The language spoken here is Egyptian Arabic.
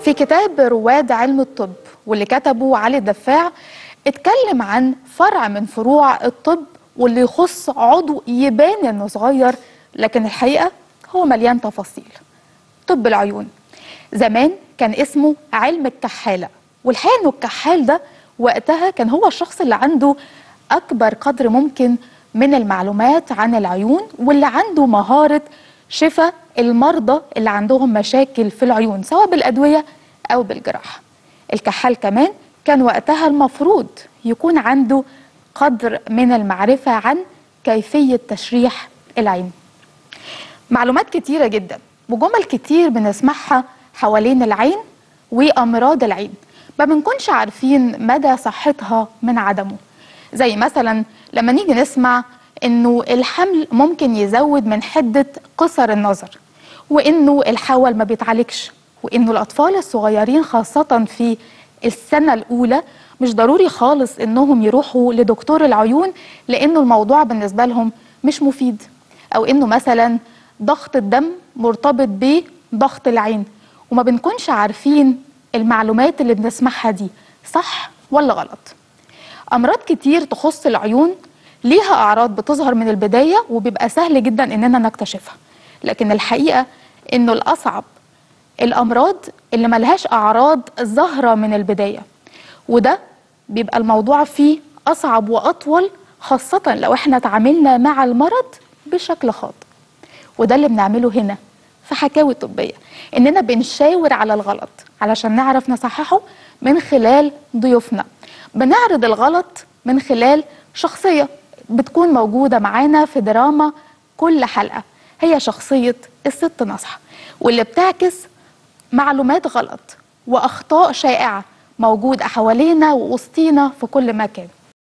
في كتاب رواد علم الطب واللي كتبه علي الدفاع اتكلم عن فرع من فروع الطب واللي يخص عضو يبان انه صغير لكن الحقيقه هو مليان تفاصيل طب العيون زمان كان اسمه علم الكحاله والحقيقه انه الكحال ده وقتها كان هو الشخص اللي عنده اكبر قدر ممكن من المعلومات عن العيون واللي عنده مهاره شفاء المرضى اللي عندهم مشاكل في العيون سواء بالادويه او بالجراحه الكحال كمان كان وقتها المفروض يكون عنده قدر من المعرفه عن كيفيه تشريح العين معلومات كتيره جدا وجمل كتير بنسمعها حوالين العين وامراض العين ما بنكونش عارفين مدى صحتها من عدمه زي مثلا لما نيجي نسمع انه الحمل ممكن يزود من حده قصر النظر وانه الحول ما بيتعالجش وانه الاطفال الصغيرين خاصه في السنه الاولى مش ضروري خالص انهم يروحوا لدكتور العيون لانه الموضوع بالنسبه لهم مش مفيد او انه مثلا ضغط الدم مرتبط بضغط العين وما بنكونش عارفين المعلومات اللي بنسمعها دي صح ولا غلط امراض كتير تخص العيون ليها اعراض بتظهر من البدايه وبيبقى سهل جدا اننا نكتشفها لكن الحقيقه انه الاصعب الامراض اللي ملهاش اعراض ظاهره من البدايه وده بيبقى الموضوع فيه اصعب واطول خاصه لو احنا تعاملنا مع المرض بشكل خاطئ وده اللي بنعمله هنا في حكاوي طبيه اننا بنشاور على الغلط علشان نعرف نصححه من خلال ضيوفنا بنعرض الغلط من خلال شخصيه بتكون موجوده معانا في دراما كل حلقه هي شخصيه الست نصحى واللي بتعكس معلومات غلط واخطاء شائعه موجوده حوالينا ووسطينا في كل مكان